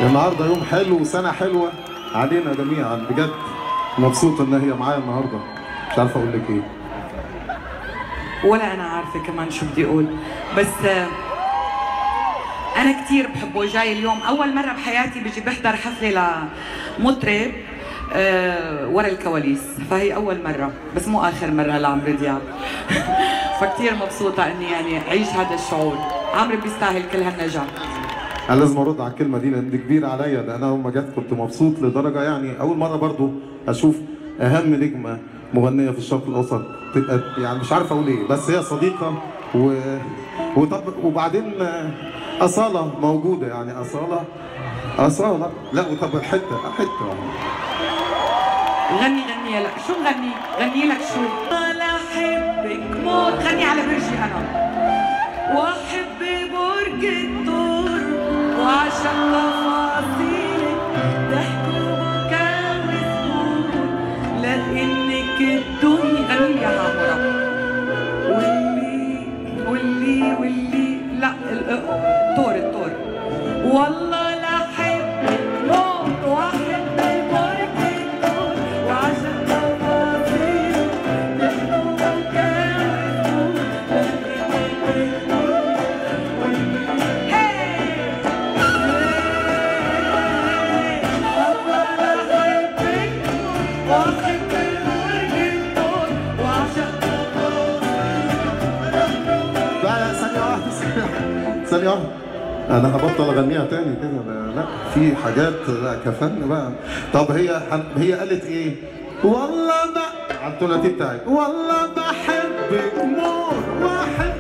النهارده يوم حلو وسنة حلوة علينا جميعا بجد مبسوط ان هي معايا النهارده مش عارف اقول لك ايه ولا انا عارفه كمان شو بدي اقول بس آه، انا كثير بحبه جاي اليوم اول مره بحياتي بيجي بحضر حفله لمطرب آه، ورا الكواليس فهي اول مره بس مو اخر مره لعمرو دياب فكتير مبسوطه اني يعني اعيش هذا الشعور عمرو بيستاهل كل هالنجاح انا لازم ارد على الكلمه دي لان دي كبيره عليا ده انا اول ما جت كنت مبسوط لدرجه يعني اول مره برضو اشوف اهم نجمه مغنيه في الشرق الاوسط تبقى يعني مش عارف اقول ايه بس هي صديقه و... وطب وبعدين آه، اصاله موجوده يعني اصاله اصاله لا وطب الحته حته غني غني لك شو غني غني لك شو ولا احبك موت غني على برجي انا واحب برج الدور وعشان تفاصيلك ضحك وبكاء وسرور لانك الدنيا غني يا عمرة واللي واللي واللي لا ال- الطور الطور والله لا احبك موت واحب برج الدور وعشان تفاصيلك ضحك وبكاء لا لا ثانيه واحده ثانيه واحده انا هبطل اغنيها تاني كده لا- لا في حاجات لا كفن بقى طب هي هي قالت ايه والله ما على التوناتي بتاعي والله بحبك موت واحب